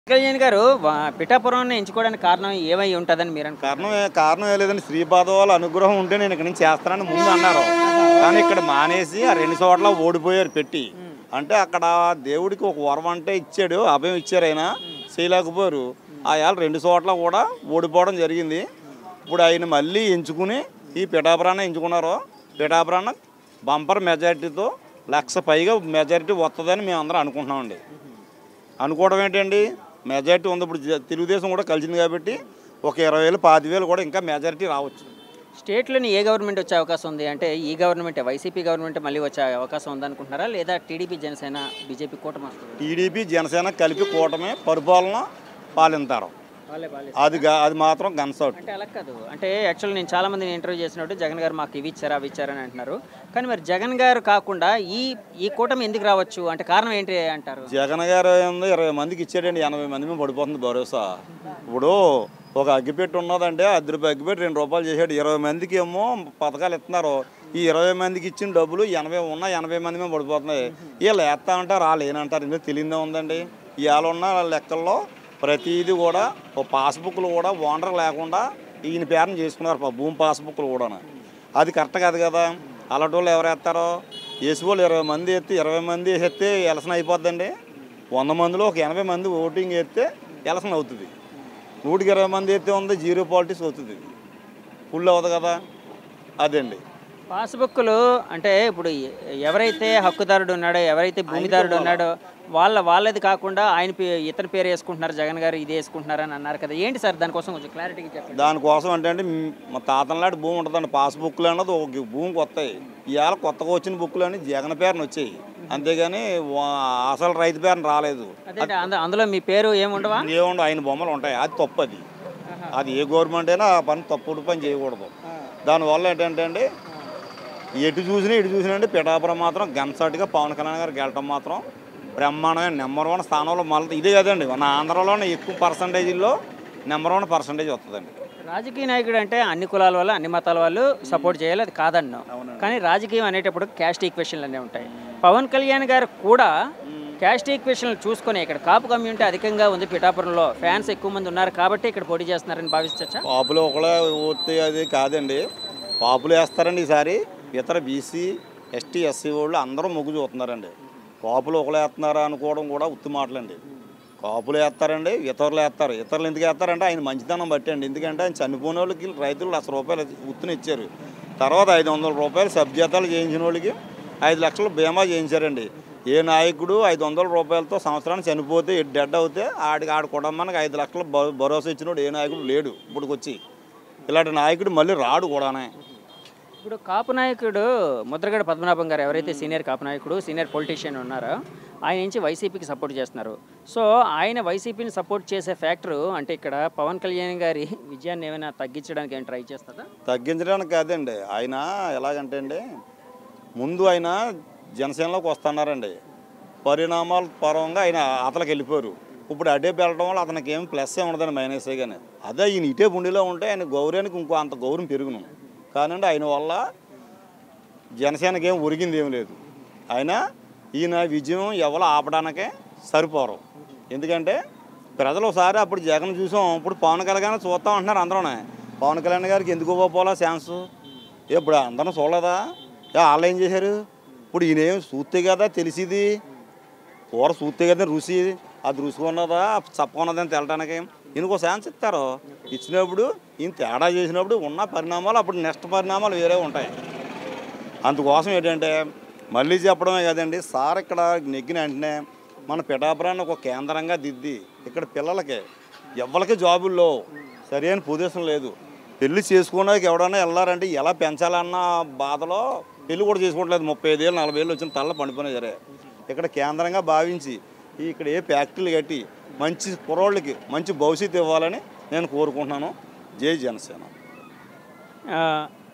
కళ్యాణ్ గారు వా- పిఠాపురం ఎంచుకోవడానికి కారణం ఏమై ఉంటుందని మీరు అనుకుంటున్నారు? కారణం ఏ- కారణం ఏ లేదండి శ్రీపాద వాళ్ళ అనుగ్రహం ఉంటే నేను ఇక్కడ నుంచి చేస్తానని ముందు అన్నారు కానీ ఇక్కడ మానేసి ఆ రెండు చోట్ల ఓడిపోయారు పెట్టి అంటే అక్కడ దేవుడికి ఒక వరం అంటే ఇచ్చాడు అభయం ఇచ్చారు ఆయన చేయలేకపోయారు ఆ ఏళ్ళ రెండు చోట్ల కూడా ఓడిపోవడం జరిగింది ఇప్పుడు ఆయన మళ్ళీ ఎంచుకుని ఈ పిఠాపురాన్ని ఎంచుకున్నారు పిఠాపురాన్ని బంపర్ మెజారిటీతో లక్ష పైగా మెజారిటీ వస్తుందని మేము అందరం అనుకుంటున్నామండి అనుకోవడం ఏంటండి మెజారిటీ ఉంది ఇప్పుడు జ- తెలుగుదేశం కూడా కలిసింది కాబట్టి ఒక ఇరవై వేలు పాతి వేలు కూడా ఇంకా మెజారిటీ రావచ్చు స్టేట్లోని ఏ గవర్నమెంట్ వచ్చే అవకాశం ఉంది అంటే ఈ గవర్నమెంట్ వైసీపీ గవర్నమెంట్ మళ్ళీ వచ్చే అవకాశం ఉందనుకుంటున్నారా లేదా టీడీపీ జనసేన బీజేపీ కూటమి వస్తుంది టీడీపీ జనసేన కలిపి కూటమి పరిపాలన పాలింతారు వాళ్ళే వాళ్ళే అది గా- అది మాత్రం గన్సౌట్ అంటే అలా కాదు అంటే యాక్చువల్ నేను చాలా మందిని ఇంటర్వ్యూ చేసినప్పుడు జగన్ గారు మాకు ఇవి ఇచ్చారా అవి ఇచ్చారని అంటున్నారు కానీ మరి జగన్ గారు కాకుండా ఈ ఈ కూటమి ఎందుకు రావచ్చు అంటే కారణం ఏంటి అంటారు జగన్ గారు ఏందో ఇరవై మందికి ఇచ్చాడండి ఎనభై మంది మీద పడిపోతుంది భరోసా ఇప్పుడు ఒక అగ్గిపెట్టి ఉన్నదంటే అర్ధ రూపాయి అగ్గిపెట్టి రెండు రూపాయలు చేసాడు ఇరవై మందికి ఏమో పథకాలు ఇస్తున్నారు ఈ ఇరవై మందికి ఇచ్చిన డబ్బులు ఎనభై ఉన్న ఎనభై మంది మీద పడిపోతున్నాయి వీళ్ళు వేస్తా అంటారు వాళ్ళు ఏనంటారు ఇందులో తెలియదే ఉందండి ఇవాళ ఉన్న లెక్కల్లో ప్రతిదీ కూడా ఒక పాస్బుక్లు కూడా ఓనర్ లేకుండా ఈయన పేరుని చేసుకున్నారు పా- భూమి పాస్బుక్లు కూడా అది కరెక్ట్ కాదు కదా అలాంటి వాళ్ళు ఎవరు వేస్తారో వేసి వాళ్ళు ఇరవై మంది ఎత్తి ఇరవై మంది వేస్తే ఎలసిన అయిపోద్దండి వంద మందిలో ఒక ఎనభై మంది ఓటింగ్ వేస్తే ఎలసిన అవుతుంది నూటికి ఇరవై మంది ఎత్తే ఉంది జీరో పాలిటిక్స్ అవుతుంది ఫుల్ అవ్వదు కదా అదండి పాస్బుక్లు అంటే ఇప్పుడు ఎ- ఎవరైతే హక్కుదారుడు ఉన్నాడో ఎవరైతే భూమిదారుడు ఉన్నాడో వాళ్ళ వాళ్ళది కాకుండా ఆయన పే- ఇతని పేరు వేసుకుంటున్నారు జగన్ గారు ఇది వేసుకుంటున్నారు అని అన్నారు కదా ఏంటి సార్ దానికోసం కొంచెం క్లారిటీగా చెప్పండి దానికోసం అంటే అండి మ్, మా తాతలనాటి భూమి ఉంటుందండి పాస్బుక్లు అన్నది ఒక భూమికి వస్తాయి ఇవాళ కొత్తగా వచ్చిన బుక్లు అని జగన్ పేరుని వచ్చాయి అంతేగాని వా- అసలు రైతు పేరుని రాలేదు అదే అంద- అందులో మీ పేరు ఏముండవా ఏముండవు ఆయన బొమ్మలు ఉంటాయి అది తప్పు అది అది ఏ గవర్నమెంట్ అయినా ఆ పని తప్పుడు పని చేయకూడదు దానివల్ల ఏంటంటే అండి ఎటు చూసినా ఇటు చూసినా అండి పిఠాపురం మాత్రం గన్సాటిగా పవన్ కళ్యాణ్ గారు గెలటం మాత్రం బ్రహ్మాండమైన నెంబర్ వన్ స్థానంలో మళ్ళీ ఇదే కదండి మన ఆంధ్రలోనే ఎక్కువ పర్సంటేజీల్లో నెంబర్ వన్ పర్సంటేజ్ వస్తుందండి రాజకీయ నాయకుడు అంటే అన్ని కులాల వాళ్ళు అన్ని మతాల వాళ్ళు సపోర్ట్ చేయాలి అది కాదన్నాం కానీ రాజకీయం అనేటప్పుడు క్యాస్ట్ ఈక్వేషన్లు అన్నీ ఉంటాయి పవన్ కళ్యాణ్ గారు కూడా క్యాస్ట్ ఈక్వేషన్లు చూసుకొని ఇక్కడ కాపు కమ్యూనిటీ అధికంగా ఉంది పిఠాపురంలో ఫ్యాన్స్ ఎక్కువ మంది ఉన్నారు కాబట్టి ఇక్కడ పోటీ చేస్తున్నారని భావించవచ్చా పాపులు ఒకళ్ళే ఓతే అది కాదండి పాపులు వేస్తారండి ఈసారి ఇతర బీసీ ఎస్టీ ఎస్సీ వాళ్ళు అందరూ మొగ్గు చూస్తున్నారండి కాపులు ఒకళ్ళు వేస్తున్నారా అనుకోవడం కూడా ఉత్తి మాటలండి కాపులు వేస్తారండి ఇతరులు వేస్తారు ఇతరులు ఎందుకు వేస్తారంటే ఆయన మంచితనం బట్టి అండి ఎందుకంటే ఆయన చనిపోయిన వాళ్ళకి రైతులు లక్ష రూపాయలు ఉత్తుని ఇచ్చారు తర్వాత ఐదు వందల రూపాయలు సబ్జీతాలు చేయించిన వాళ్ళకి ఐదు లక్షలు బీమా చేయించారండి ఏ నాయకుడు ఐదు వందల రూపాయలతో సంవత్సరానికి చనిపోతే డెడ్ అవుతే ఆడికి ఆడి కుటుంబానికి ఐదు లక్షలు భ- భరోసా ఇచ్చినోడు ఏ నాయకుడు లేడు ఇప్పటికొచ్చి ఇలాంటి నాయకుడు మళ్ళీ రాడు కూడానే ఇప్పుడు కాపు నాయకుడు ముద్రగడ పద్మనాభం గారు ఎవరైతే సీనియర్ కాపు నాయకుడు సీనియర్ పొలిటీషియన్ ఉన్నారో ఆయన నుంచి వైసీపీకి సపోర్ట్ చేస్తున్నారు సో ఆయన వైసీపీని సపోర్ట్ చేసే ఫ్యాక్టరు అంటే ఇక్కడ పవన్ కళ్యాణ్ గారి విజయాన్ని ఏమైనా తగ్గించడానికి ఏమైనా ట్రై చేస్తుందా తగ్గించడానికి కాదండి ఆయన ఎలాగంటే అండి ముందు ఆయన జనసేనలోకి వస్తున్నారండి పరిణామాల పరంగా ఆయన అతలకు వెళ్ళిపోయారు ఇప్పుడు అడే వెళ్ళడం వల్ల అతనికి ఏం ప్లస్ ఏ ఉండదని మైనసే కానీ అదే ఈయన ఇటే బుండిలో ఉంటే ఆయన గౌరవానికి ఇంకో అంత గౌరవం పెరుగును కానండి ఆయన వల్ల జనసేనకి ఏం ఒరిగింది ఏం లేదు అయినా ఈయన విజయం ఎవరు ఆపడానికే సరిపోరు ఎందుకంటే ప్రజలు ఒకసారి అప్పుడు జగన్ చూసాం ఇప్పుడు పవన్ కళ్యాణ్ చూస్తాం అంటున్నారు అందరూనే పవన్ కళ్యాణ్ గారికి ఎందుకు పోవాలా ఛాన్స్ ఏ ఇప్పుడు అందరం చూడలేదా ఏ వాళ్ళు ఏం చేశారు ఇప్పుడు ఈయన ఏం చూస్తే కదా తెలిసిది కూర చూస్తే కదా రుచి అది రుచి ఉన్నదా చప్ప ఉన్నదని తెలటానికి ఈయనకు ఛాన్స్ ఇస్తారు ఇచ్చినప్పుడు ఈయన తేడా చేసినప్పుడు ఉన్న పరిణామాలు అప్పుడు నెక్స్ట్ పరిణామాలు వేరే ఉంటాయి అందుకోసం ఏంటంటే మళ్ళీ చెప్పడమే కదండి సార్ ఇక్కడ నెగ్గిన వెంటనే మన పిఠాపురాన్ని ఒక కేంద్రంగా దిద్ది ఇక్కడ పిల్లలకి ఎవరికి జాబుల్లో సరైన పొజిషన్ లేదు పెళ్లి చేసుకోవడానికి ఎవడన్నా వెళ్ళారంటే ఎలా పెంచాలన్న బాధలో పెళ్లి కూడా చేసుకోవట్లేదు ముప్పై ఐదేళ్ళు నలభై ఏళ్ళు వచ్చిన తల్ల పండిపోయినా సరే ఇక్కడ కేంద్రంగా భావించి ఈ ఇక్కడ ఏ ఫ్యాక్టరీలు కట్టి మంచి కుర్రోళ్ళకి మంచి భవిష్యత్తు ఇవ్వాలని నేను కోరుకుంటున్నాను జై జనసేన ఆ,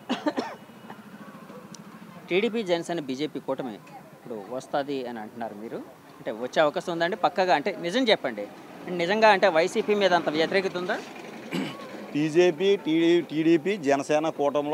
టీడీపీ జనసేన బీజేపీ కూటమి ఇప్పుడు వస్తుంది అని అంటున్నారు మీరు అంటే వచ్చే అవకాశం ఉందండి పక్కగా అంటే నిజం చెప్పండి నిజంగా అంటే వైసీపీ మీద అంత వ్యతిరేకత ఉందా బీజేపీ టీడీ టీడీపీ జనసేన కూటమిలో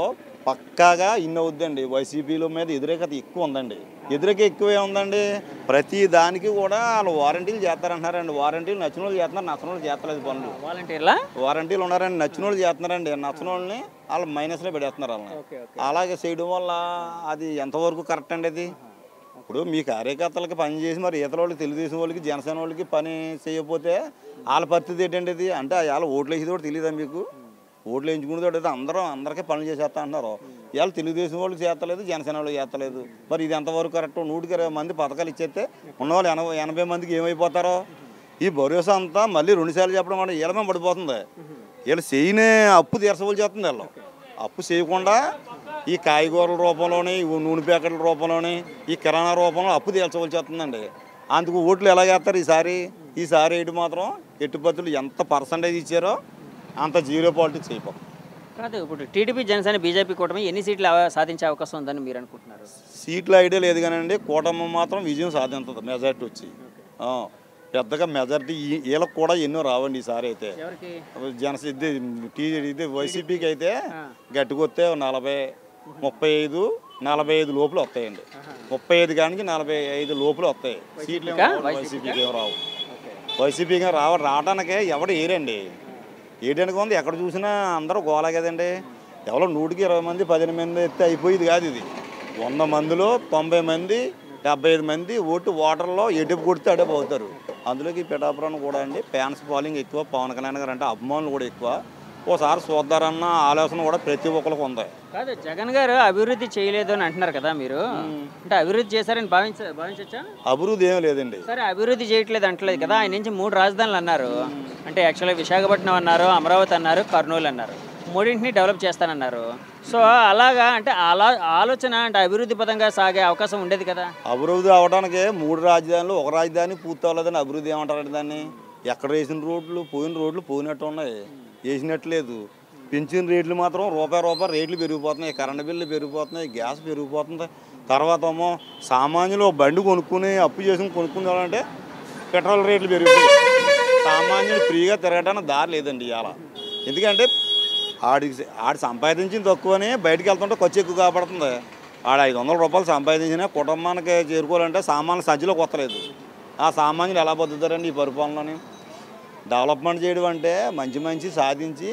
పక్కాగా ఇన్ని అవుద్దండి వైసీపీలో మీద వ్యతిరేకత ఎక్కువ ఉందండి వ్యతిరేక ఎక్కువే ఉందండి ప్రతి దానికి కూడా వాళ్ళు వారంటీలు చేస్తారంటున్నారండి వారంటీలు నచ్చిన వాళ్ళు చేస్తున్నారు నచ్చిన వాళ్ళు చేస్తలేదు పనులు వాలంటీర్లా వారంటీలు ఉన్నారండి నచ్చిన వాళ్ళు చేస్తున్నారండి నచ్చిన వాళ్ళని వాళ్ళు మైనస్లో పెడేస్తున్నారు వాళ్ళని ఓకే ఓకే అలాగే చేయడం వల్ల అది ఎంతవరకు కరెక్ట్ అండి అది ఇప్పుడు మీ కార్యకర్తలకి పని చేసి మరి ఇతర వాళ్ళకి తెలుగుదేశం వాళ్ళకి జనసేన వాళ్ళకి పని చేయకపోతే వాళ్ళ పరిస్థితి ఏంటండి ఇది అంటే వాళ్ళ ఓట్లు వేసేది కూడా తెలియదా మీకు ఓట్లు వేయించుకునేది అయితే అందరం అందరికీ పనులు చేసేస్తా అంటున్నారు ఇవాళ తెలుగుదేశం వాళ్ళకి చేస్తలేదు జనసేన వాళ్ళకి చేస్తలేదు మరి ఇది ఎంతవరకు కరెక్ట్ నూటికి ఇరవై మంది పథకాలు ఇచ్చేస్తే ఉన్నవాళ్ళు ఎనభై ఎనభై మందికి ఏమైపోతారో ఈ భరోసా అంతా మళ్ళీ రెండుసార్లు చెప్పడం వల్ల ఈలమే పడిపోతుంది వీళ్ళు చేయనే అప్పు తీర్చవలసి చేస్తుంది వీళ్ళు అప్పు చేయకుండా ఈ కాయగూరల రూపంలోని ఈ నూనె ప్యాకెట్ల రూపంలోని ఈ కిరాణా రూపంలో అప్పు తీర్చవలసి వస్తుందండి అందుకు ఓట్లు ఎలా చేస్తారు ఈసారి ఈసారి ఏంటి మాత్రం ఎట్టుపత్తులు ఎంత పర్సంటేజ్ ఇచ్చారో అంత జీరో పాలిటిక్స్ అయిపోతుంది కాదు ఇప్పుడు టీడీపీ జనసేన బీజేపీ కూటమి ఎన్ని సీట్లు అవ- సాధించే అవకాశం ఉందని మీరు అనుకుంటున్నారు సీట్ల ఐడియా లేదు కానండి కూటమి మాత్రం విజయం సాధించదు మెజార్టీ వచ్చి ఆ, పెద్దగా మెజార్టీ వీళ్ళకి కూడా ఎన్నో రావండి ఈసారి అయితే ఎవరికి జనస ఇది టీ ఇది వైసీపీకి అయితే గట్టుకొస్తే నలభై ముప్పై ఐదు నలభై ఐదు లోపల వస్తాయండి ముప్పై ఐదు కానికి నలభై ఐదు లోపల వస్తాయి సీట్లు ఏమో వైసీపీకి ఏం రావు వైసీపీకి రావ రావడానికి ఎవడు ఏరండి ఏడానికి ఉంది ఎక్కడ చూసినా అందరూ గోలా కదండి ఎవరో నూటికి ఇరవై మంది పదిహేను మంది ఎత్తే అయిపోయేది కాదు ఇది వంద మందిలో తొంభై మంది డెబ్బై ఐదు మంది ఓటు ఓటర్లో ఎటుపు కొడితే అడే అవుతారు అందులోకి ఈ పిఠాపురం కూడా అండి ఫ్యాన్స్ ఫాలోయింగ్ ఎక్కువ పవన్ కళ్యాణ్ గారు అంటే అభిమానులు కూడా ఎక్కువ ఓసారి చూద్దారన్న ఆలోచన కూడా ప్రతి ఒక్కరికి ఉంది కాదు జగన్ గారు అభివృద్ధి చేయలేదు అని అంటున్నారు కదా మీరు అంటే అభివృద్ధి చేశారని భావించ భావించవచ్చా అభివృద్ధి ఏం లేదండి సరే అభివృద్ధి చేయట్లేదు అంటలేదు కదా ఆయన నుంచి మూడు రాజధానులు అన్నారు అంటే యాక్చువల్గా విశాఖపట్నం అన్నారు అమరావతి అన్నారు కర్నూలు అన్నారు మూడింటిని డెవలప్ చేస్తానన్నారు సో అలాగా అంటే అలా ఆలోచన అంటే అభివృద్ధి పదంగా సాగే అవకాశం ఉండేది కదా అభివృద్ధి అవడానికి మూడు రాజధానులు ఒక రాజధాని పూర్తి అవ్వలేదని అభివృద్ధి ఏమంటారండి దాన్ని ఎక్కడ వేసిన రోడ్లు పోయిన రోడ్లు పోయినట్టు ఉన్నాయి వేసినట్లేదు పెంచిన రేట్లు మాత్రం రూపాయి రూపాయి రేట్లు పెరిగిపోతున్నాయి కరెంటు బిల్లు పెరిగిపోతున్నాయి గ్యాస్ పెరిగిపోతుంది తర్వాత ఏమో సామాన్యులు ఒక బండి కొనుక్కుని అప్పు చేసుకుని కొనుక్కునేవాళ్ళంటే పెట్రోల్ రేట్లు పెరిగిపోయి సామాన్యులు ఫ్రీగా తిరగడానికి దారి లేదండి ఇవాళ ఎందుకంటే ఆడికి ఆడి సంపాదించింది తక్కువని బయటికి వెళ్తుంటే ఖర్చు ఎక్కువ కాబడుతుంది ఆడ ఐదు వందల రూపాయలు సంపాదించిన కుటుంబానికి చేరుకోవాలంటే సామాన్లు సంచిలో కొత్తలేదు ఆ సామాన్యులు ఎలా బతుకుతారండి ఈ పరిపాలనని డెవలప్మెంట్ చేయడం అంటే మంచి మంచి సాధించి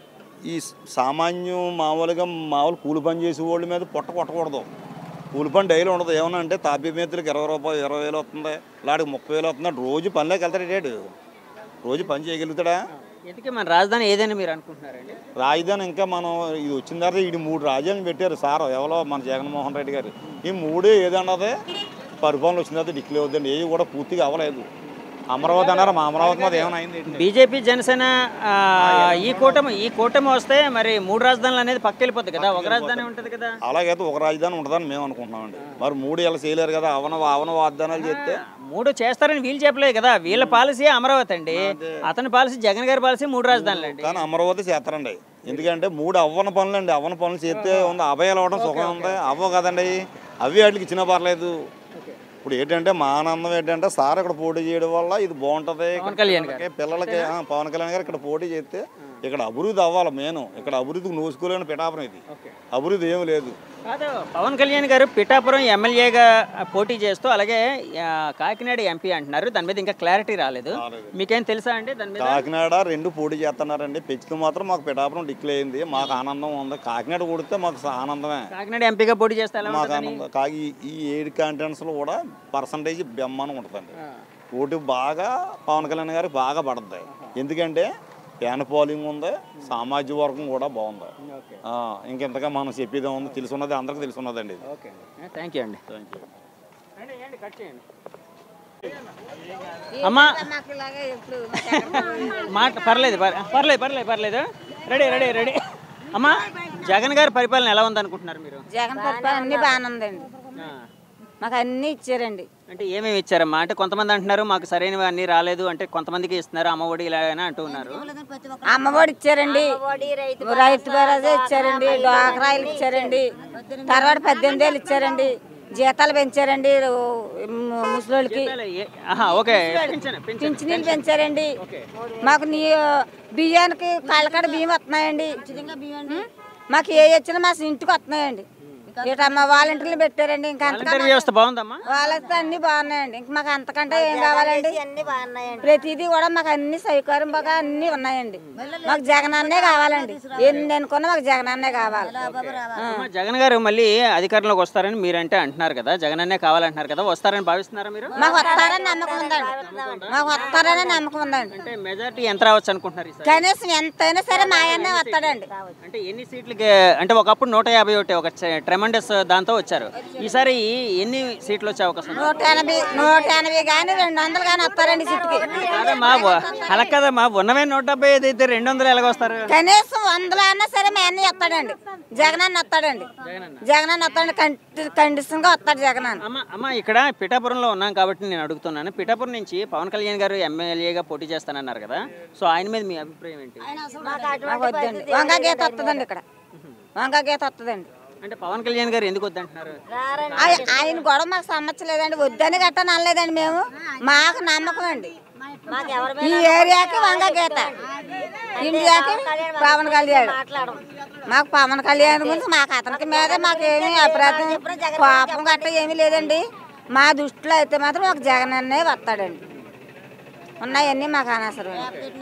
ఈ సామాన్యం మామూలుగా మామూలు కూలి పని చేసే వాళ్ళ మీద పొట్ట కొట్టకూడదు కూలి పని డైలీ ఉండదు ఏమన్నా అంటే తాపీ మేతులకు ఇరవై రూపాయలు ఇరవై వేలు వస్తుంది లాడికి ముప్పై వేలు వస్తుంది రోజు పనిలోకి వెళ్తాడు డేడు రోజు పని చేయగలుగుతాడా ఎందుకే మన రాజధాని ఏదని మీరు అనుకుంటున్నారండి రాజధాని ఇంకా మనం ఇది వచ్చిన తర్వాత ఇది మూడు రాజ్యాలను పెట్టారు సార్ ఎవరో మన జగన్మోహన్ రెడ్డి గారు ఈ మూడే ఏదన్నదే పరిపాలన వచ్చిన తర్వాత డిక్లేర్ అవుతుంది ఏవి కూడా పూర్తిగా అవ్వలేదు అమరావతి అన్నారు మా అమరావతి మీద ఏమైనా అయింది ఏంటి? బీజేపీ జనసేన ఆ, ఈ కూటమి ఈ కూటమి వస్తే మరి మూడు రాజధానులు అనేది పక్కెళ్ళిపోద్ది కదా ఒక రాజధాని ఉంటుంది కదా అలాగైతే ఒక రాజధాని ఉంటుందని మేము అనుకుంటున్నామండి మరి మూడు ఇలా చేయలేరు కదా అవన అవన వాగ్దానాలు చేస్తే మూడు చేస్తారని వీళ్ళు చెప్పలేదు కదా వీళ్ళ పాలసీ అమరావతి అండి అతని పాలసీ జగన్ గారి పాలసీ మూడు రాజధానులు అండి కానీ అమరావతి చేస్తారండి ఎందుకంటే మూడు అవ్వన పనులు అండి అవ్వన పనులు చేస్తే ఉంది అభయాలు అవ్వడం సుఖం ఉంది అవ్వ కదండి అవి వాటికి ఇచ్చినా పర్లేదు ఇప్పుడు ఏంటంటే మా ఆనందం ఏంటంటే సార్ ఇక్కడ పోటీ చేయడం వల్ల ఇది బాగుంటది పవన్ కళ్యాణ్ గారు. పిల్లలకి- పిల్లలకి ఆ, పవన్ కళ్యాణ్ గారు ఇక్కడ పోటీ చేస్తే ఇక్కడ అభివృద్ధి అవ్వాలి మెయిన్ ఇక్కడ అభివృద్ధికి నోసుకోలేని పిఠాపురం ఇది అభివృద్ధి ఏమి లేదు కాదు పవన్ కళ్యాణ్ గారు పిఠాపురం ఎమ్మెల్యేగా పోటీ చేస్తూ అలాగే ఆ, కాకినాడ ఎంపీ అంటున్నారు దాని మీద ఇంకా క్లారిటీ రాలేదు మీకేం తెలుసా అండి దాని మీద కాకినాడ రెండు పోటీ చేస్తున్నారండి పెంచుతూ మాత్రం మాకు పిఠాపురం డిక్లేర్ అయింది మాకు ఆనందం ఉంది కాకినాడ కొడితే మాకు స- ఆనందమే కాకినాడ ఎంపీగా పోటీ చేస్తే ఎలా మాకు ఉంటుందని ఆనందం కాకి ఈ- ఈ ఏడు కంటెంట్స్లో కూడా పర్సంటేజ్ బ్రహ్మాండం ఉంటుందండి ఆ, ఓటు బాగా పవన్ కళ్యాణ్ గారికి బాగా పడుతుంది ఎందుకంటే ఫ్యాన్ పోలింగ్ ఉంది సామాజిక వర్గం కూడా బాగుంది ఓకే ఆ, ఇంకెంతగా మనం చెప్పేది ఉంది తెలుసున్నది అందరికీ తెలుసున్నదండి ఇది ఓకే థ్యాంక్ యూ అండి థ్యాంక్ యూ కట్ చేయండి అమ్మా మాకు ఇలాగే ఎప్పుడు మాట పర్లేదు పర్- పర్లేదు పర్లేదు పర్లేదు రెడీ రెడీ రెడీ అమ్మా జగన్ గారి పరిపాలన ఎలా ఉందనుకుంటున్నారు మీరు జగన్ పరిపాలన అన్ని బాగానే ఉందండి ఆ, మాకు అన్ని ఇచ్చారండి అంటే ఏమేమి ఇచ్చారమ్మా అంటే కొంతమంది అంటున్నారు మాకు సరైనవి అన్నీ రాలేదు అంటే కొంతమందికి ఇస్తున్నారు అమ్మఒడి ఇలాగైనా అంటూ ఉన్నారు అమ్మఒడి ఇచ్చారండి రైతు భరోసా ఇచ్చారండి డ్వాక్రాయిలు ఇచ్చారండి తర్వాత పద్దెనిమిది వేలు ఇచ్చారండి జీతాలు పెంచారండి ము- ముసలోళ్ళకి ఏ- ఆహా, ఓకే పింఛను, పింఛను. పింఛనీలు పెంచారండి మాకు నీ బియ్యానికి కాళ్ళకాడ బియ్యం వస్తున్నాయండి ఉం? మాకు ఏ వచ్చినా మా ఇంటికి వస్తున్నాయండి ఇటమ్మ వాలంటీర్లు పెట్టారండి ఇంకా అంతకన్నా వాలంటీర్ వ్యవస్థ బాగుందమ్మా వాళ్ళతో అన్ని బాగున్నాయండి ఇంక మాకు అంతకంటే ఏం కావాలండి అన్ని బాగున్నాయండి ప్రతిదీ కూడా మాకు అన్ని సౌకర్యం బాగా అన్ని ఉన్నాయండి మాకు జగనన్నే కావాలండి ఎన్ని అనుకున్నా మాకు జగనన్నే కావాలి ఆ. అమ్మా, జగన్ గారు మళ్ళీ అధికారంలోకి వస్తారని మీరంటే అంటున్నారు కదా జగన్ అన్నే కావాలంటున్నారు కదా వస్తారని భావిస్తున్నారా మీరు మాకు వస్తారని నమ్మకం ఉందండి మాకు వస్తారని నమ్మకం ఉందండి అంటే మెజార్టీ ఎంత రావచ్చు అనుకుంటున్నారు ఈసారి కనీసం ఎంతైనా సరే మా ఆయన్నే వస్తాడండి అంటే ఎన్ని సీట్లకి అంటే ఒకప్పుడు నూట యాభై ఒకటి ఒక ట్రెమండస్ దాంతో వచ్చారు ఈసారి ఎన్ని సీట్లు వచ్చే అవకాశం ఉంది? నూట ఎనభై నూట ఎనభై కానీ రెండు వందలు కానీ వస్తారండి సిట్టుకి కాదమ్మా వ- అలా కదమ్మా ఉన్నవే నూట డెబ్బై ఐదు అయితే రెండు వందలు ఎలాగొస్తారు కనీసం వందలు అన్నా సరే మా అన్నయ్య వస్తాడండి జగనన్న వస్తాడండి జగనన్న వస్తాడు కండిషన్ గా వస్తాడు జగనన్న అమ్మ అమ్మ ఇక్కడ పిఠాపురంలో ఉన్నాం కాబట్టి నేను అడుగుతున్నాను పిఠాపురం నుంచి పవన్ కళ్యాణ్ గారు ఎమ్మెల్యేగా పోటీ చేస్తానన్నారు కదా సో ఆయన మీద మీ అభిప్రాయం ఏంటి మాకు వద్దండి వంగా గీత వస్తుందండి ఇక్కడ వంగా గీత వస్తుందండి అంటే పవన్ కళ్యాణ్ గారు ఎందుకు వద్దంటున్నారు ఆయ- ఆయన కూడా మాకు సమస్యలేదండి వద్దని గట్ట అనలేదండి మేము మాకు నమ్మకం అండి మాకు ఎవరి ఈ ఏరియాకి వంగ గీత ఇండియాకి పవన్ కళ్యాణ్ మాకు పవన్ కళ్యాణ్ గురించి మాకు అతనికి మీద మాకు ఏమీ అభిప్రాయం కోపం గట్ట ఏమీ లేదండి మా దృష్టిలో అయితే మాత్రం ఒక జగన్ అన్నే వస్తాడండి ఉన్నాయన్నీ మాకు అనవసరం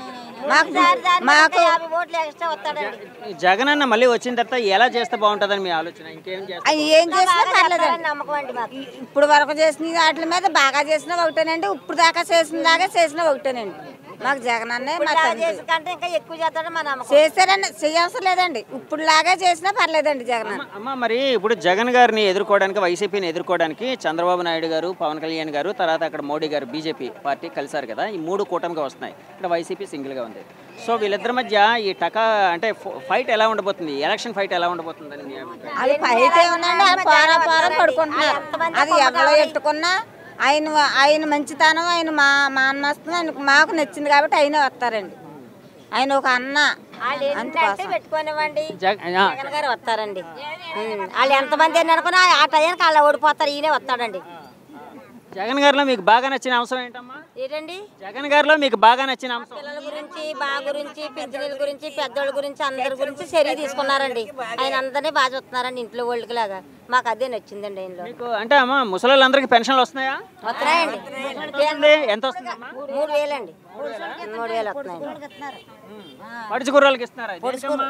మాకు మాకు యాభై ఓట్లు ఎక్స్ట్రా వస్తాడండి జగన్ అన్న మళ్ళీ వచ్చిన తర్వాత ఎలా చేస్తే బాగుంటుందని మీ ఆలోచన ఇంకేం చేస్తారు అవి ఏం చేసినా పర్లేదండి నమ్మకం అండి మాకు ఇప్పుడు వరకు చేసిన వాటి మీద బాగా చేసిన ఒకటేనండి ఇప్పుడు దాకా చేసిన దాకా చేసిన ఒకటేనండి మాకు జగన్ అన్నే మా తండ్రి చేసిన కంటే ఇంకా ఎక్కువ చేస్తాడని మా నమ్మకం చేశారండి చేయవసరం లేదండి ఇప్పుడు లాగా చేసినా పర్లేదండి జగన్ అన్న. అమ్మ మరి ఇప్పుడు జగన్ గారిని ఎదుర్కోవడానికి వైసీపీని ఎదుర్కోవడానికి చంద్రబాబు నాయుడు గారు పవన్ కళ్యాణ్ గారు తర్వాత అక్కడ మోడీ గారు బీజేపీ పార్టీ కలిశారు కదా ఈ మూడు కూటమిగా వస్తున్నాయి ఇక్కడ వైసీపీ సింగిల్గా ఉంది సో వీళ్ళిద్దరి మధ్య ఈ టకా అంటే ఫైట్ ఎలా ఉండబోతుంది ఎలక్షన్ ఫైట్ ఎలా ఉండబోతుందని మీ అభిప్రాయం అది అయితే ఉందండి అది పోరా పోరా పడుకుంటున్నారు అది ఎవరో ఎట్టుకున్నా ఆయన ఆయన మంచితనం ఆయన మా మానమస్తం ఆయనకు మాకు నచ్చింది కాబట్టి ఆయన వస్తారండి ఆయన ఒక అన్న వాళ్ళు ఏంటంటే పెట్టుకోనివ్వండి జగ ఆ, జగన్ గారు వస్తారండి ఉమ్. వాళ్ళు ఎంతమంది అని అనుకున్నా ఆ టయానికి వాళ్ళు ఓడిపోతారు ఈయనే వస్తాడండి జగన్ గారిలో మీకు బాగా నచ్చిన అంశం ఏంటమ్మా ఏంటండి జగన్ గారిలో మీకు బాగా నచ్చిన అంశం పిల్లల గురించి బా గురించి పింఛనీల గురించి పెద్దోళ్ళ గురించి అందరి గురించి చర్య తీసుకున్నారండి ఆయన అందరినీ బాగా చూస్తున్నారండి ఇంట్లో వాళ్ళకి లాగా మాకు అదే నచ్చిందండి ఆయనలో మీకు అంటే అమ్మా ముసలి పెన్షన్లు వస్తున్నాయా వస్తున్నాయండి ఏంది? ఎంత వస్తుందమ్మా మూడు వేలండి మూడు వేలు వస్తున్నాయండి పడుచు కుర్రాళ్ళకి ఇస్తున్నారా దేనికమ్మా?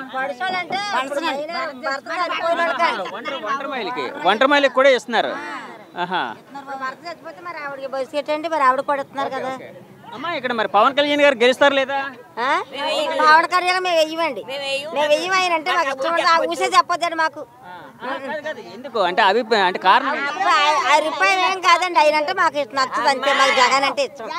ఒంటరి ఒంటరి మైలుకి ఒంటరి మైలుకి కూడా ఇస్తున్నారు ఆహా భర్త చచ్చిపోతే మరి ఆవిడకి బస్సు కట్టండి మరి ఆవిడ కూడా ఇస్తున్నారు కదా అమ్మా ఇక్కడ మరి పవన్ కళ్యాణ్ గారు గెలుస్తారు లేదా ఆ? ఆవిడ కర్రీగా మేము వెయ్యమండి మేము వెయ్యం ఆయన అంటే మాకు ఇష్టం ఉండదు. ఆ ఊసే చెప్పొద్దండి మాకు ఆ, కాదు, కాదు. ఎందుకు అంటే అభిప్రాయం అంటే కారణం ఏంటి? ఆ- ఆ రూపాయి ఏం కాదండి ఆయన అంటే మాకు ఇష్టం నచ్చదు అంతే మాకు జగన్ అంటే ఇష్టం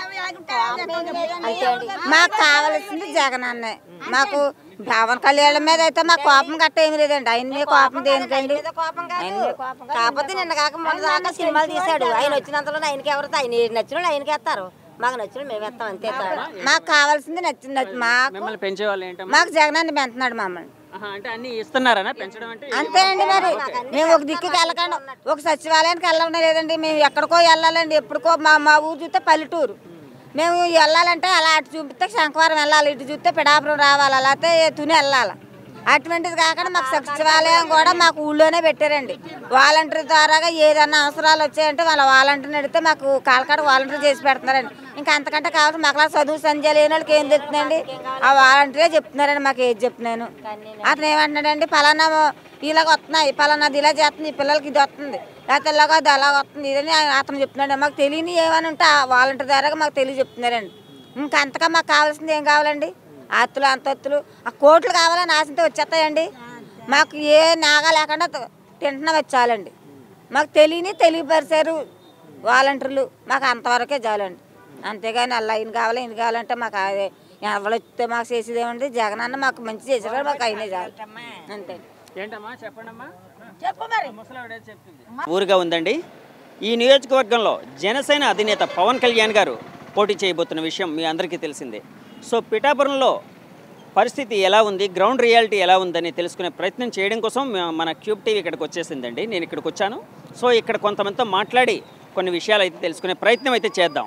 అంతే అండి మాకు కావాల్సింది జగన్ అన్నే మాకు పవన్ కళ్యాణ్ మీద అయితే మాకు కోపం గట్ట ఏమి లేదండి ఆయన మీద కోపం దేనికండి ఏదో కోపం కాదు కాకపోతే నిన్న కాక మొన్న దాకా సినిమాలు తీశాడు ఆయన వచ్చినంతలో ఆయనకి ఎవరితో ఆయన నచ్చిన ఆయనకి వేస్తారు మాకు నచ్చిన మేము వేస్తాం అంతే తేడా. మాకు కావాల్సింది నచ్చింది నచ్చి- మాకు మిమ్మల్ని పెంచే వాళ్ళు ఏంటమ్మా మాకు జగన్ అన్న పెంచుతున్నాడు మమ్మల్ని ఆహా, అంటే అన్ని ఇస్తున్నారనా పెంచడం అంటే అంతేనండి మరి మేము ఒక దిక్కుకి వెళ్ళకండి ఒక సచివాలయానికి వెళ్ళడం లేదండి మేము ఎక్కడికో వెళ్ళాలండి ఎప్పటికో మా మా ఊరు చూస్తే పల్లెటూరు మేము వెళ్ళాలంటే అలా అటు చూపిస్తే శంకవరం వెళ్ళాలి ఇటు చూస్తే పిడాపురం రావాలి అలా అయితే తుని వెళ్ళాలి అటువంటిది కాకుండా మాకు సచివాలయం కూడా మాకు ఊళ్ళోనే పెట్టారండి వాలంటీర్ ద్వారాగా ఏదన్నా అవసరాలు వచ్చాయంటే వాళ్ళ వాలంటీర్ని అడిగితే మాకు కాలకాడ వాలంటీర్ చేసి పెడుతున్నారండి ఇంకా అంతకంటే కావాలి మాకు అలా చదువు సంధ్య లేని వాళ్ళకి ఏం చెప్తుందండి ఆ వాలంటీరే చెప్తున్నారండి మాకు ఏది చెప్తున్నాను అతను ఏమంటున్నాడండి ఫలానా ఇలాగ వస్తున్నాయి ఫలానాది ఇలా చేస్తుంది ఈ పిల్లలకి ఇది వస్తుంది లేకపోతే ఇలాగ అది అలా వస్తుంది ఇదని ఆయన- అతను చెప్తున్నాడు మాకు తెలియని ఏమని ఉంటే ఆ వాలంటీర్ ద్వారా మాకు తెలియ చెప్తున్నారండి ఇంకా అంతగా మాకు కావాల్సింది ఏం కావాలండి ఆస్తులు అంతస్తులు ఆ కోట్లు కావాలని ఆశంతో వచ్చేస్తాయండి మాకు ఏ నాగా లేకుండా త- తింటున్నా వచ్చాలండి మాకు తెలియని తెలియపరిచారు వాలంటీర్లు మాకు అంతవరకే చాలండి అంతేగాని అలా ఈయన కావాలి ఈయన కావాలంటే మాకు అదే ఎవరు వస్తే మాకు చేసేది ఏమండి జగన్ అన్న మాకు మంచి చేసారు కదా మాకు అయినే చాలు అంతే ఏంటమ్మా చెప్పండమ్మా ముసలావిడ ఏదో చెప్తుంది. ఊరుగా ఉందండి ఈ నియోజకవర్గంలో జనసేన అధినేత పవన్ కళ్యాణ్ గారు పోటీ చేయబోతున్న విషయం మీ అందరికీ తెలిసిందే సో పిఠాపురంలో పరిస్థితి ఎలా ఉంది గ్రౌండ్ రియాలిటీ ఎలా ఉందని తెలుసుకునే ప్రయత్నం చేయడం కోసం మే- మన క్యూబ్ టీవీ ఇక్కడికి వచ్చేసిందండి నేను ఇక్కడికి వచ్చాను సో ఇక్కడ కొంతమందితో మాట్లాడి కొన్ని విషయాలు అయితే తెలుసుకునే ప్రయత్నం అయితే చేద్దాం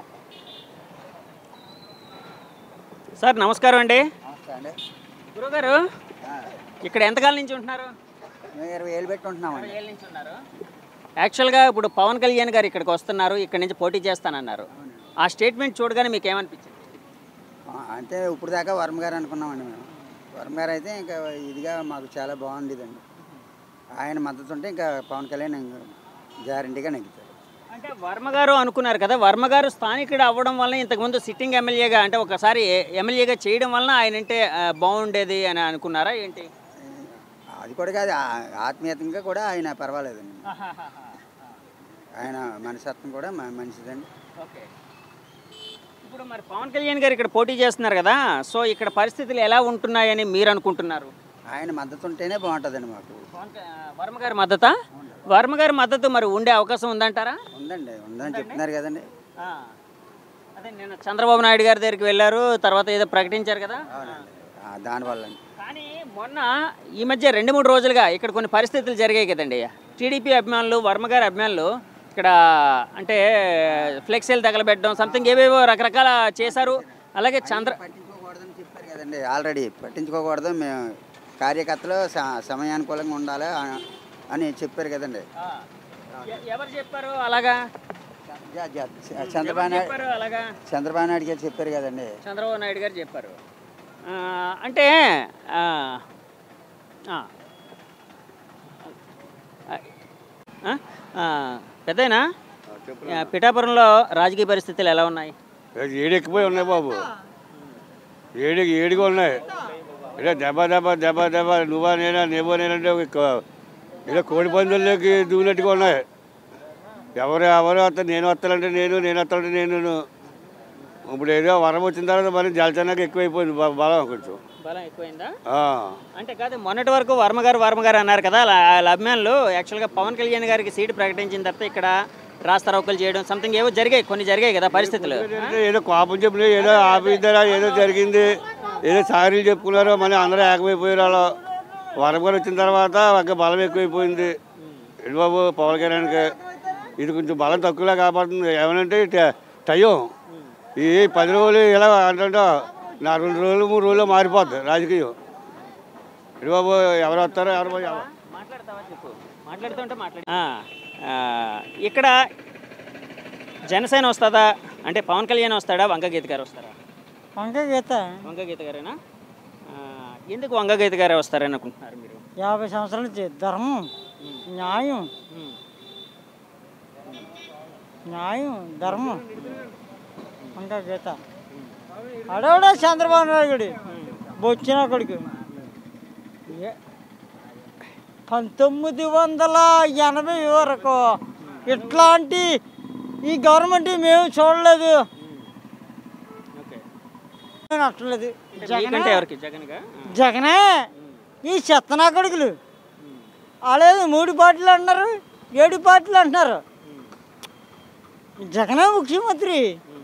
సార్ నమస్కారం అండి గురుగారు ఇక్కడ ఎంతకాలం నుంచి ఉంటున్నారు మేము ఇరవై ఏళ్ళు పెట్టి ఉంటున్నామండి ఏళ్ళ నుంచి ఉన్నారు యాక్చువల్గా ఇప్పుడు పవన్ కళ్యాణ్ గారు ఇక్కడికి వస్తున్నారు ఇక్కడ నుంచి పోటీ చేస్తానన్నారు ఆ స్టేట్మెంట్ చూడగానే మీకు ఏమనిపించింది ఆ, అంటే ఇప్పుడు దాకా వర్మ గారు అనుకున్నామండి మేము వర్మ గారు అయితే ఇంకా ఇదిగా మాకు చాలా బాగుండేదండి ఆయన మద్దతు ఉంటే ఇంకా పవన్ కళ్యాణ్ గ్యారంటీగా నెగ్గుతారు అంటే వర్మ గారు అనుకున్నారు కదా వర్మ గారు స్థానికుడు అవ్వడం వల్ల ఇంతకుముందు సిట్టింగ్ ఎమ్మెల్యేగా అంటే ఒకసారి ఎమ్మెల్యేగా చేయడం వలన ఆయన అంటే ఆ, బాగుండేది అని అనుకున్నారా ఏంటి అది కూడా కాదు ఆ- ఆత్మీయతంగా కూడా ఆయన పర్వాలేదండి ఆయన మనసత్వం కూడా మ- మంచిదండి ఓకే ఇప్పుడు మరి పవన్ కళ్యాణ్ గారు ఇక్కడ పోటీ చేస్తున్నారు కదా సో ఇక్కడ పరిస్థితులు ఎలా ఉంటున్నాయని మీరు అనుకుంటున్నారు ఆయన మద్దతు ఉంటేనే బాగుంటుందండి మాకు పవన్ క- వర్మ గారి మద్దతా వర్మ గారి మద్దతు మరి ఉండే అవకాశం ఉందంటారా ఉందండి ఉందని చెప్తున్నారు కదండి ఆ. అదే నేను చంద్రబాబు నాయుడు గారి దగ్గరికి వెళ్ళారు తర్వాత ఏదో ప్రకటించారు కదా అవునండి ఆ, దానివల్ల కానీ మొన్న ఈ మధ్య రెండు మూడు రోజులుగా ఇక్కడ కొన్ని పరిస్థితులు జరిగాయి కదండి టీడీపీ అభిమానులు వర్మ గారి అభిమానులు ఇక్కడ అంటే ఫ్లెక్సీలు తగలబెట్టడం సంథింగ్ ఏవేవో రకరకాల చేశారు అలాగే చంద్ర పట్టించుకోకూడదని చెప్పారు కదండి ఆల్రెడీ పట్టించుకోకూడదు మేము కార్యకర్తలు స- సమయానుకూలంగా ఉండాలి ఆ- అని చెప్పారు కదండి ఎ- ఎవరు చెప్పారు అలాగా జ- జ- చ- చంద్రబాబు నాయుడు చెప్పారు అలాగా చంద్రబాబు నాయుడు గారు చెప్పారు కదండి చంద్రబాబు నాయుడు గారు చెప్పారు ఆ, అంటే ఆ, ఆ. ఆ, ఆ, పెద్దయినా ఆ, పిఠాపురంలో రాజకీయ పరిస్థితులు ఎలా ఉన్నాయి ఏడు ఎక్కిపోయి ఉన్నాయి బాబు ఏడు ఏడుగా ఉన్నాయి ఏదో దెబ్బ దెబ్బ దెబ్బ దెబ్బ నువ్వా నేనా నేవో నేనంటే ఒక క- ఏదో కోడి పందుల్లోకి దూనట్టుగా ఉన్నాయి ఎవరు ఎవరు వస్తా నేను వస్తానంటే నేను నేను వస్తానంటే నేను ఇప్పుడు ఏదో వరం వచ్చిన తర్వాత మరి జలచనాక ఎక్కువైపోయింది బ- బలం కొంచెం బలం ఎక్కువైందా ఆ. అంటే కాదు మొన్నటి వరకు వర్మ గారు వర్మ గారు అన్నారు కదా అలా వాళ్ళ అభిమానులు యాక్చువల్గా పవన్ కళ్యాణ్ గారికి సీటు ప్రకటించిన తర్వాత ఇక్కడ రాస్తారోకలు చేయడం సంథింగ్ ఏవో జరిగాయి కొన్ని జరిగాయి కదా పరిస్థితులు అంటే ఏదో కోపం చెప్పిన ఏదో ఆపిద్దరా ఏదో జరిగింది ఏదో సారీలు చెప్పుకున్నారు మళ్ళీ అందరూ ఏకమైపోయారు అలా వరం గారు వచ్చిన తర్వాత ఒక బలం ఎక్కువైపోయింది ఏంటి బాబు పవన్ కళ్యాణ్కి ఇది కొంచెం బలం తక్కువలా కాపాడుతుంది ఏమనంటే ట- టైం ఈ పది రోజులు ఇలా అంటే నా రెండు రోజులు మూడు రోజులు మారిపోద్ది రాజకీయం ఏంటి బాబు ఎవరు వస్తారో ఎవరు పోయి- ఎవరు మాట్లాడతావా చెప్పు మాట్లాడుతుంటే మాట్లాడు ఆ, ఆ, ఇక్కడ జనసేన వస్తుందా అంటే పవన్ కళ్యాణ్ వస్తాడా వంగగీత గారు వస్తారా వంకగీత వంగగీత గారేనా ఆ, ఎందుకు వంగగీత గారే వస్తారని అనుకుంటున్నారు మీరు యాభై సంవత్సరాల నుంచి ధర్మం న్యాయం ఉమ్. న్యాయం ధర్మం వంకగీత అడవడా చంద్రబాబు నాయుడు బొచ్చిన కొడుకు ఏ- పంతొమ్మిది వందల ఎనభై వరకు ఇట్లాంటి ఈ గవర్నమెంట్ మేము చూడలేదు ఓకే నేను అట్లేదు మీకంటే ఎవరికి జగన్గా జగనే ఈ చెత్తనా కొడుకులు అలాగే మూడు పార్టీలు అంటున్నారు ఏడు పార్టీలు అంటున్నారు జగనే ముఖ్యమంత్రి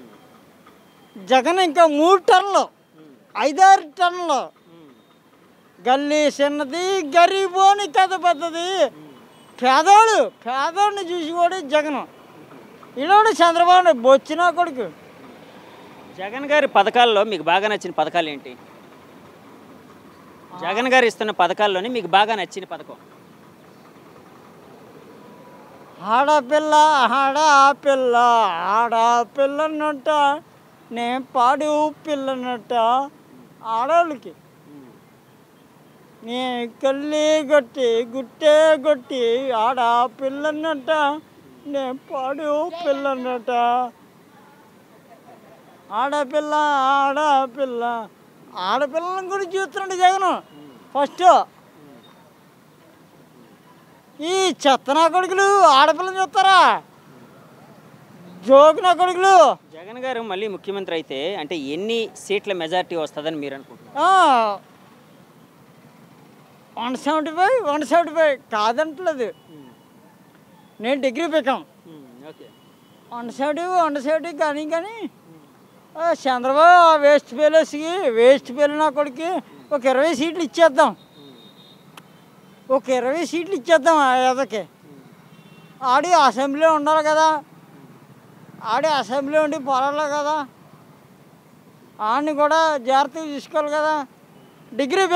జగన్ ఇంకా మూడు టన్నులు ఐదారు టన్నులు గల్లీ చిన్నది గరీబోని కథ పెద్దది పేదవాడు పేదవాడిని చూసి కూడా జగన్ ఈడోడు చంద్రబాబు నాయుడు బొచ్చిన కొడుకు జగన్ గారి పథకాల్లో మీకు బాగా నచ్చిన పథకాలు ఏంటి జగన్ గారు ఇస్తున్న పథకాల్లోని మీకు బాగా నచ్చిన పథకం ఆడపిల్ల ఆడ పిల్ల ఆడ పిల్లనట్ట నేను పాడు పిల్లనట్ట ఆడవాళ్ళకి నే కళ్ళి కొట్టి గుట్టే కొట్టి ఆడ పిల్లనట్ట నేను పాడు పిల్లనట్ట ఆడపిల్ల ఆడపిల్ల ఆడపిల్లని కూడా చూస్తున్నాడు జగన్ ఫస్ట్ ఈ చెత్తనా కొడుకులు ఆడపిల్లని చూస్తారా జోకిన కొడుకులు జగన్ గారు మళ్ళీ ముఖ్యమంత్రి అయితే అంటే ఎన్ని సీట్ల మెజారిటీ వస్తుందని మీరు అనుకుంటున్నారు one seventy five one seventy five కాదంటలేదు నేను డిగ్రీ పెట్టాం okay one seventy one seventy కానీ కానీ ఆ, చంద్రబాబు ఆ వేస్ట్ పేలేస్కి వేస్ట్ పేలు నా కొడుకు ఒక ఇరవై సీట్లు ఇచ్చేద్దాం ఒక ఇరవై సీట్లు ఇచ్చేద్దాం ఆ ఎదకి ఆడి అసెంబ్లీ ఉండాలి కదా ఆడి అసెంబ్లీ ఉండి పోరాడాలి కదా ఆడిని కూడా జాగ్రత్తగా చూసుకోవాలి కదా డిగ్రీ